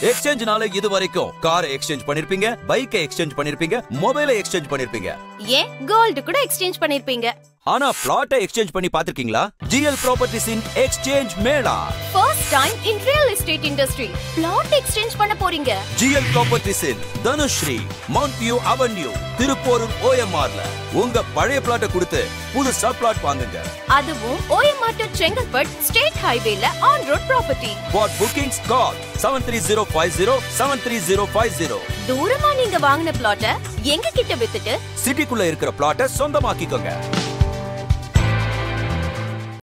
எக்ஸ்சேஞ்ச்னால இது வரைக்கும் காரை எக்ஸ்சேஞ்ச் பண்ணிருப்பீங்க பைக்கை எக்ஸ்சேஞ்ச் பண்ணிருப்பீங்க மொபைலை எக்ஸ்சேஞ்ச் பண்ணிருப்பீங்க ஏன் கோல்டு கூட எக்ஸ்சேஞ்ச் பண்ணிருப்பீங்க ஆனா பிளாட்டை எக்ஸ்சேஞ்ச் பண்ணி பாத்திருக்கீங்களா GL properties in exchange mela first time in real estate industry flat exchange பண்ண போறீங்க GL properties in Dhanushree Mount View Avenue Thiruporur ஓஎம்ஆர்ல உங்க பழைய பிளாட்டை கொடுத்து புதுசா பிளாட் வாங்குங்க அதுவும் ஓஎம்ஆர் டு செங்கல்பட் ஸ்டேட் ஹைவேல ஆன் ரோட் ப்ராப்பர்ட்டி வாட் bookings call seven three zero five zero seven three zero five zero தூரமா நீங்க வாங்கின பிளாட்ட எங்க கிட்ட வித்துட்டு சிட்டிக்குள்ள இருக்கிற பிளாட்டை சொந்தமாக்கிக்கோங்க